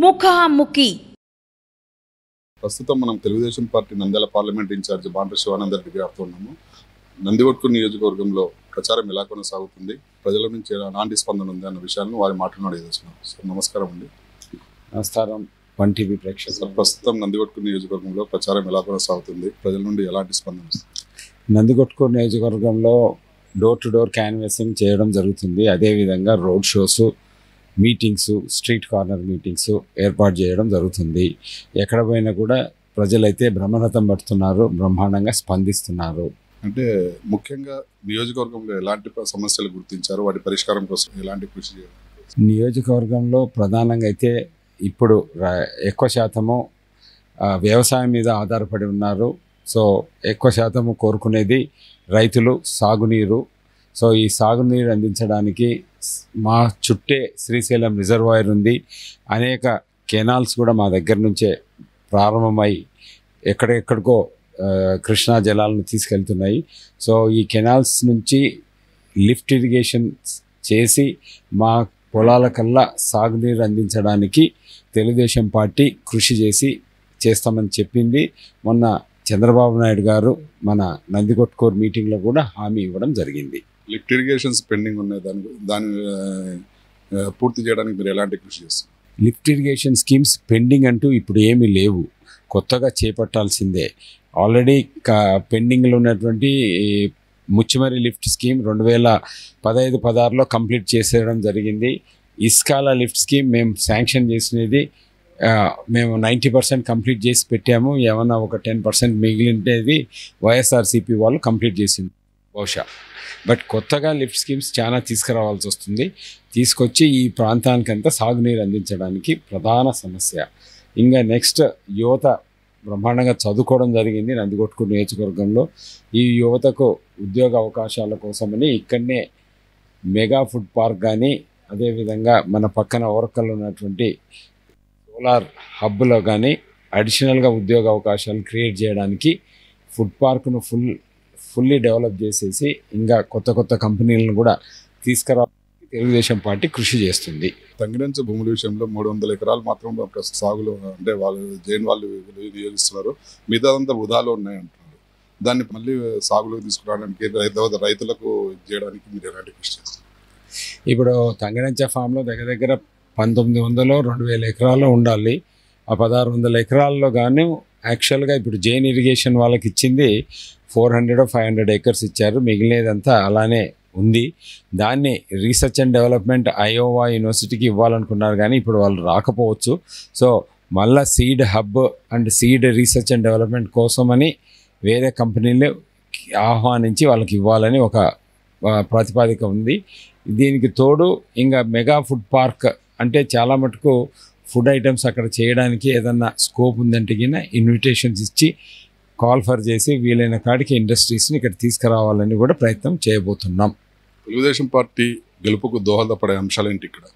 ముఖాముఖి ప్రస్తుతం మనం Telugu Desam party Nandyal parliament incharge Bandra Shivananda Reddy గారితో ఉన్నాము నందికొట్కూరు నియోజకవర్గంలో ప్రచారం ఎలా కొనసాగుతుంది ప్రజల నుంచి ఎలాంటి స్పందన ఉంది అన్న విషయాలను వారి మాటలను అడిగేస్తున్నాం సార్ నమస్కారం అండి నమస్కారం వన్ టీవీ ప్రేక్షకులు సార్ ప్రస్తుతం నందికొట్కూరు నియోజకవర్గంలో ప్రచారం ఎలా కొనసాగుతుంది ప్రజల నుండి ఎలాంటి స్పందన వస్తుంది నందికొట్కూరు నియోజకవర్గంలో డోర్ టు డోర్ క్యాన్వాసింగ్ చేయడం జరుగుతుంది అదేవిధంగా road shows meetings street corner meetings ఏర్పాటు చేయడం జరుగుతుంది ఎక్కడ పోయినా కూడా ప్రజలైతే బ్రహ్మరథం పడుతున్నారు బ్రహ్మాండంగా స్పందిస్తున్నారు అంటే ముఖ్యంగా నియోజకవర్గంలో ఎలాంటి ప- సమస్యలు గుర్తించారు వాటి పరిష్కారం కోసం ఎలాంటి కృషి చేయాలి నియోజకవర్గంలో ప్రధానంగా అయితే ఇప్పుడు ర- ఎక్కువ శాతము ఆ, వ్యవసాయం మీద ఆధారపడి ఉన్నారు సో ఎక్కువ శాతము కోరుకునేది రైతులు సాగునీరు సో ఈ సాగునీరు అందించడానికి స్- మా చుట్టే శ్రీశైలం రిజర్వాయర్ ఉంది అనేక కెనాల్స్ కూడా మా దగ్గర నుంచే ప్రారంభమై ఎక్కడెక్కడికో ఆ, కృష్ణా జలాలను తీసుకెళ్తున్నాయి సో ఈ కెనాల్స్ నుంచి లిఫ్ట్ ఇరిగేషన్ చేసి మా పొలాల కల్లా సాగునీరు అందించడానికి తెలుగుదేశం పార్టీ కృషి చేసి చేస్తామని చెప్పింది మొన్న చంద్రబాబు నాయుడు గారు మన నందికొట్కూరు మీటింగ్లో కూడా హామీ ఇవ్వడం జరిగింది లిఫ్ట్ ఇరిగేషన్స్ పెండింగ్ ఉన్నాయి దాని దాన్ని ఆ, ఆ, పూర్తి చేయడానికి మీరు ఎలాంటి కృషి చేస్తారు లిఫ్ట్ ఇరిగేషన్ స్కీమ్స్ పెండింగ్ అంటూ ఇప్పుడు ఏమీ లేవు కొత్తగా చేపట్టాల్సిందే ఆల్రెడీ కా పెండింగ్లో ఉన్నటువంటి ఈ ముచ్చిమరి లిఫ్ట్ స్కీమ్ రెండు వేల పదహైదు పదహారులో కంప్లీట్ చేసేయడం జరిగింది ఇస్కాల లిఫ్ట్ స్కీమ్ మేము శాంక్షన్ చేసినది ఆ, మేము నైంటీ పర్సెంట్ కంప్లీట్ చేసి పెట్టాము ఏమన్నా ఒక టెన్ పర్సెంట్ మిగిలింటేది వైఎస్ఆర్సీపీ వాళ్ళు కంప్లీట్ చేసింది బహుశా బట్ కొత్తగా లిఫ్ట్ స్కీమ్స్ చాలా తీసుకురావాల్సి వస్తుంది తీసుకొచ్చి ఈ ప్రాంతానికంతా సాగునీరు అందించడానికి ప్రధాన సమస్య ఇంకా నెక్స్ట్ యువత బ్రహ్మాండంగా చదువుకోవడం జరిగింది నందికొట్కూరు నియోజకవర్గంలో ఈ యువతకు ఉద్యోగ అవకాశాల కోసమని ఇక్కడనే మెగా ఫుడ్ పార్క్ కానీ అదేవిధంగా మన పక్కన ఓరకల్లో ఉన్నటువంటి సోలార్ హబ్లో కానీ అడిషనల్గా ఉద్యోగ అవకాశాలు క్రియేట్ చేయడానికి ఫుడ్ పార్క్ను ఫుల్ ఫుల్లీ డెవలప్ చేసేసి ఇంకా కొత్త కొత్త కంపెనీలను కూడా తీసుకురావడానికి తెలుగుదేశం పార్టీ కృషి చేస్తుంది తగ్గినంచ భూముల విషయంలో మూడు వందల ఎకరాలు మాత్రం ప్రస్తుత సాగులో అంటే వాళ్ళు జైన్ వాళ్ళు వినియోగిస్తున్నారు మిగతాదంతా వృధాలో ఉన్నాయి అంటున్నారు దాన్ని మళ్ళీ సాగులోకి తీసుకురావడానికి రైతు రైతులకు చేయడానికి మీరు ఎలాంటి కృషి చేస్తారు ఇప్పుడు తంగనంచ ఫామ్లో దగ్గర దగ్గర పంతొమ్మిది వందలు రెండు వేల ఎకరాలు ఉండాలి ఆ పదహారు వందల ఎకరాల్లో గాను యాక్చువల్గా ఇప్పుడు జైన్ ఇరిగేషన్ వాళ్ళకి ఇచ్చింది four hundred five hundred acres ఇచ్చారు మిగిలినదంతా అలానే ఉంది దాన్ని రీసెర్చ్ అండ్ డెవలప్మెంట్ ఐఓవా యూనివర్సిటీకి ఇవ్వాలనుకున్నారు కానీ ఇప్పుడు వాళ్ళు రాకపోవచ్చు సో మళ్ళా seed hub and seed research and development కోసమని వేరే కంపెనీలు ఆహ్వానించి వాళ్ళకి ఇవ్వాలని ఒక ఆ, ప్రతిపాదిక ఉంది దీనికి తోడు ఇంకా మెగా ఫుడ్ పార్క్ అంటే చాలా మటుకు ఫుడ్ ఐటమ్స్ అక్కడ చేయడానికి ఏదన్నా స్కోప్ ఉందంటే గిన ఇన్విటేషన్స్ ఇచ్చి కాల్ ఫర్ చేసి వీలైన కాడికి ఇండస్ట్రీస్ని ఇక్కడ తీసుకురావాలని కూడా ప్రయత్నం చేయబోతున్నాం తెలుగుదేశం పార్టీ గెలుపుకు దోహదపడే అంశాలు ఏంటి ఇక్కడ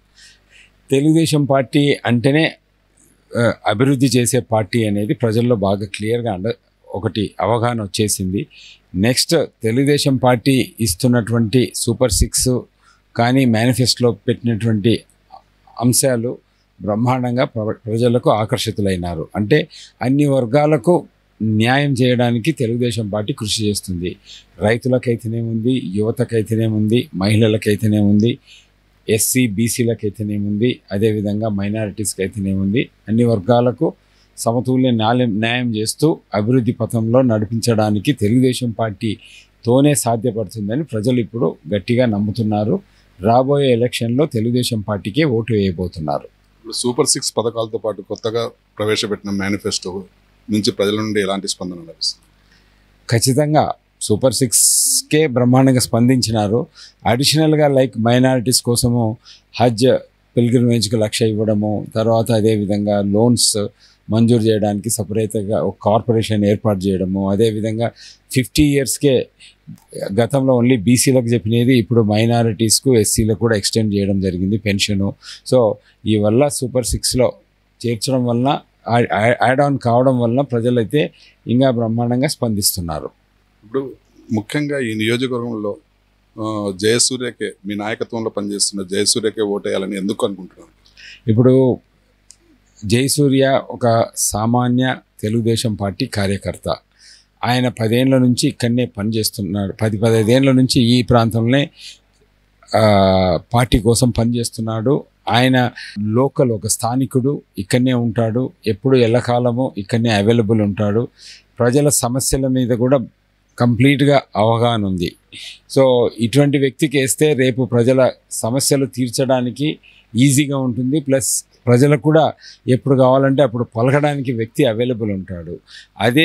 తెలుగుదేశం పార్టీ అంటేనే ఆ, అభివృద్ధి చేసే పార్టీ అనేది ప్రజల్లో బాగా క్లియర్గా అండ ఒకటి అవగాహన వచ్చేసింది నెక్స్ట్ తెలుగుదేశం పార్టీ ఇస్తున్నటువంటి సూపర్ సిక్స్ కానీ మేనిఫెస్టోలో పెట్టినటువంటి అంశాలు బ్రహ్మాండంగా ప్ర- ప్రజలకు ఆకర్షితులైనారు అంటే అన్ని వర్గాలకు న్యాయం చేయడానికి తెలుగుదేశం పార్టీ కృషి చేస్తుంది రైతులకైతేనేముంది యువతకైతేనేముంది మహిళలకైతేనేముంది ఎస్సీ బీసీలకైతేనేముంది అదేవిధంగా మైనారిటీస్కి అయితేనేముంది అన్ని వర్గాలకు సమతుల్య న్యాయం న్యాయం చేస్తూ అభివృద్ధి పథంలో నడిపించడానికి తెలుగుదేశం పార్టీతోనే సాధ్యపడుతుందని ప్రజలు ఇప్పుడు గట్టిగా నమ్ముతున్నారు రాబోయే ఎలక్షన్లో తెలుగుదేశం పార్టీకే ఓటు వేయబోతున్నారు ఇప్పుడు సూపర్ సిక్స్ పథకాలతో పాటు కొత్తగా ప్రవేశపెట్టిన మేనిఫెస్టో నుంచి ప్రజల నుండి ఎలాంటి స్పందన లభిస్తుంది ఖచ్చితంగా సూపర్ సిక్స్కే బ్రహ్మాండంగా స్పందించినారు అడిషనల్గా లైక్ మైనారిటీస్ కోసము హజ్ పిల్గ్రిమేజ్కి లక్ష ఇవ్వడము తర్వాత అదేవిధంగా లోన్స్ మంజూరు చేయడానికి సపరేట్గా ఒక కార్పొరేషన్ ఏర్పాటు చేయడము అదేవిధంగా ఫిఫ్టీ ఇయర్స్కే గతంలో ఓన్లీ బీసీలకు చెప్పినది ఇప్పుడు మైనారిటీస్కు ఎస్సీలకు కూడా ఎక్స్టెండ్ చేయడం జరిగింది పెన్షను సో ఈ వల్ల సూపర్ సిక్స్లో చేర్చడం వలన యాడ్ ఆన్ కావడం వలన ప్రజలైతే ఇంకా బ్రహ్మాండంగా స్పందిస్తున్నారు ఇప్పుడు ముఖ్యంగా ఈ నియోజకవర్గంలో ఆ, జయసూర్యకే మీ నాయకత్వంలో పనిచేస్తున్న జయసూర్యకే ఓటేయాలని ఎందుకు అనుకుంటున్నారు ఇప్పుడు జయసూర్య ఒక సామాన్య తెలుగుదేశం పార్టీ కార్యకర్త ఆయన పదేళ్ల నుంచి ఇక్కడనే పనిచేస్తున్నాడు పది పదహైదేళ్ల నుంచి ఈ ప్రాంతంలోనే ఆ, పార్టీ కోసం పనిచేస్తున్నాడు ఆయన లోకల్ ఒక స్థానికుడు ఇక్కడనే ఉంటాడు ఎప్పుడు ఎల్లకాలము ఇక్కడనే అవైలబుల్ ఉంటాడు ప్రజల సమస్యల మీద కూడా కంప్లీట్గా అవగాహన ఉంది సో ఇటువంటి వ్యక్తికి వేస్తే రేపు ప్రజల సమస్యలు తీర్చడానికి ఈజీగా ఉంటుంది ప్లస్ ప్రజలకు కూడా ఎప్పుడు కావాలంటే అప్పుడు పలకడానికి వ్యక్తి అవైలబుల్ ఉంటాడు అదే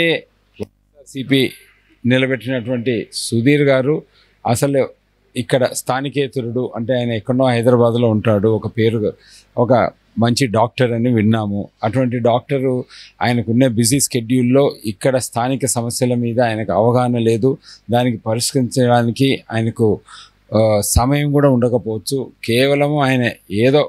సిపి నిలబెట్టినటువంటి సుధీర్ గారు అసలు ఇక్కడ స్థానికేతరుడు అంటే ఆయన ఎక్కడో హైదరాబాద్లో ఉంటాడు ఒక పేరు ఒక మంచి డాక్టర్ అని విన్నాము అటువంటి డాక్టరు ఆయనకున్న బిజీ స్కెడ్యూల్లో ఇక్కడ స్థానిక సమస్యల మీద ఆయనకు అవగాహన లేదు దానికి పరిష్కరించడానికి ఆయనకు ఆ, సమయం కూడా ఉండకపోవచ్చు కేవలము ఆయన ఏదో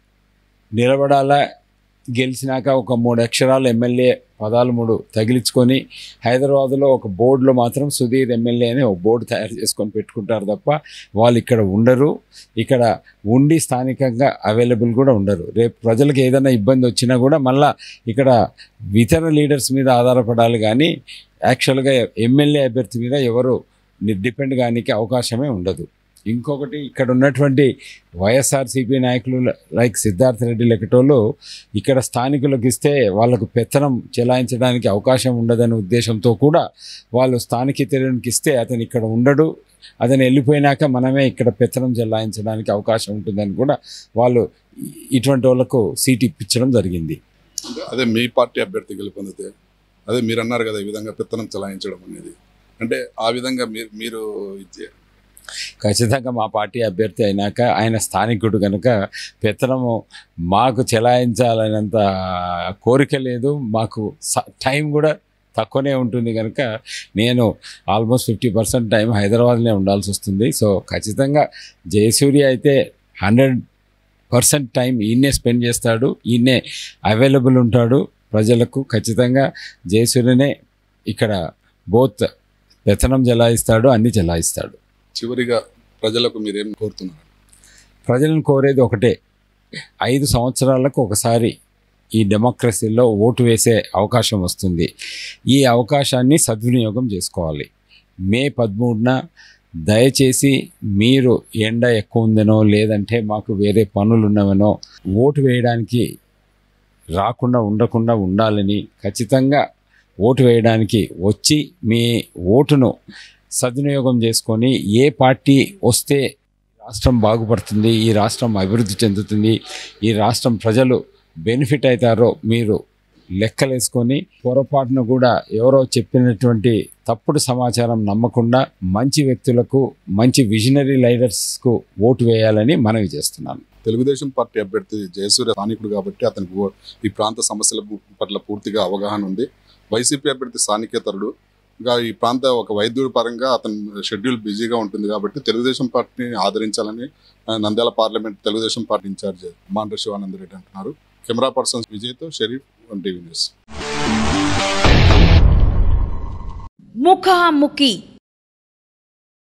నిలబడాలా గెలిచినాక ఒక మూడు అక్షరాలు ఎమ్మెల్యే పదాలు మూడు తగిలించుకొని హైదరాబాద్లో ఒక బోర్డులో మాత్రం సుధీర్ ఎమ్మెల్యే అని ఒక బోర్డు తయారు చేసుకొని పెట్టుకుంటారు తప్ప వాళ్ళు ఇక్కడ ఉండరు ఇక్కడ ఉండి స్థానికంగా అవైలబుల్ కూడా ఉండరు రేపు ప్రజలకు ఏదైనా ఇబ్బంది వచ్చినా కూడా మళ్ళా ఇక్కడ ఇతర లీడర్స్ మీద ఆధారపడాలి కానీ యాక్చువల్గా ఎమ్మెల్యే అభ్యర్థి మీద ఎవరు డిపెండ్ కానికి అవకాశమే ఉండదు ఇంకొకటి ఇక్కడ ఉన్నటువంటి వైఎస్ఆర్సీపీ నాయకులు లైక్ సిద్ధార్థ రెడ్డి లెక్కటోళ్ళు ఇక్కడ స్థానికులకు ఇస్తే వాళ్ళకు పెత్తనం చెలాయించడానికి అవకాశం ఉండదనే ఉద్దేశంతో కూడా వాళ్ళు స్థానికేతరునికి ఇస్తే అతను ఇక్కడ ఉండడు అతను వెళ్ళిపోయినాక మనమే ఇక్కడ పెత్తనం చెలాయించడానికి అవకాశం ఉంటుందని కూడా వాళ్ళు ఇ- ఇటువంటి వాళ్ళకు సీట్ ఇప్పించడం జరిగింది అంటే అదే మీ పార్టీ అభ్యర్థి గెలుపొందితే అదే మీరు అన్నారు కదా ఈ విధంగా పెత్తనం చలాయించడం అనేది అంటే ఆ విధంగా మీరు మీరు ఇది ఖచ్చితంగా మా పార్టీ అభ్యర్థి అయినాక ఆయన స్థానికుడు కనుక పెత్తనము మాకు చెలాయించాలనేంత కోరిక లేదు మాకు స- టైం కూడా తక్కువనే ఉంటుంది కనుక నేను ఆల్మోస్ట్ ఫిఫ్టీ పర్సెంట్ టైం హైదరాబాద్లో ఉండాల్సి వస్తుంది సో ఖచ్చితంగా జయసూర్య అయితే హండ్రెడ్ పర్సెంట్ టైం ఈయనే స్పెండ్ చేస్తాడు ఈయనే అవైలబుల్ ఉంటాడు ప్రజలకు ఖచ్చితంగా జయసూర్యనే ఇక్కడ బోత్ పెత్తనం జలాయిస్తాడు అన్ని జలాయిస్తాడు చివరిగా ప్రజలకు మీరేం కోరుతున్నారు ప్రజలను కోరేది ఒకటే ఐదు సంవత్సరాలకు ఒకసారి ఈ డెమోక్రసీలో ఓటు వేసే అవకాశం వస్తుంది ఈ అవకాశాన్ని సద్వినియోగం చేసుకోవాలి మే పదమూడున దయచేసి మీరు ఎండ ఎక్కువ ఉందనో లేదంటే మాకు వేరే పనులు ఉన్నవనో ఓటు వేయడానికి రాకుండా ఉండకుండా ఉండాలని ఖచ్చితంగా ఓటు వేయడానికి వచ్చి మీ ఓటును సద్వినియోగం చేసుకొని ఏ పార్టీ వస్తే రాష్ట్రం బాగుపడుతుంది ఈ రాష్ట్రం అభివృద్ధి చెందుతుంది ఈ రాష్ట్రం ప్రజలు బెనిఫిట్ అవుతారో మీరు లెక్కలేసుకొని పొరపాటును కూడా ఎవరో చెప్పినటువంటి తప్పుడు సమాచారం నమ్మకుండా మంచి వ్యక్తులకు మంచి విజనరీ లీడర్స్కు ఓటు వేయాలని మనవి చేస్తున్నాను తెలుగుదేశం పార్టీ అభ్యర్థి జయసూర్య స్థానికుడు కాబట్టి అతనికి ఓ- ఈ ప్రాంత సమస్యల పట్ల పూర్తిగా అవగాహన ఉంది వైసీపీ అభ్యర్థి స్థానికేతరుడు ఇంకా ఈ ప్రాంత ఒక వైద్యుడి పరంగా అతని షెడ్యూల్ బిజీగా ఉంటుంది కాబట్టి తెలుగుదేశం పార్టీని ఆదరించాలని ఆ, Nandyal parliament Telugu Desam party incharge Mandra Shivananda Reddy అంటున్నారు కెమెరా పర్సన్ విజయ్తో షరీఫ్ వన్ టీవీ న్యూస్ ముఖాముఖి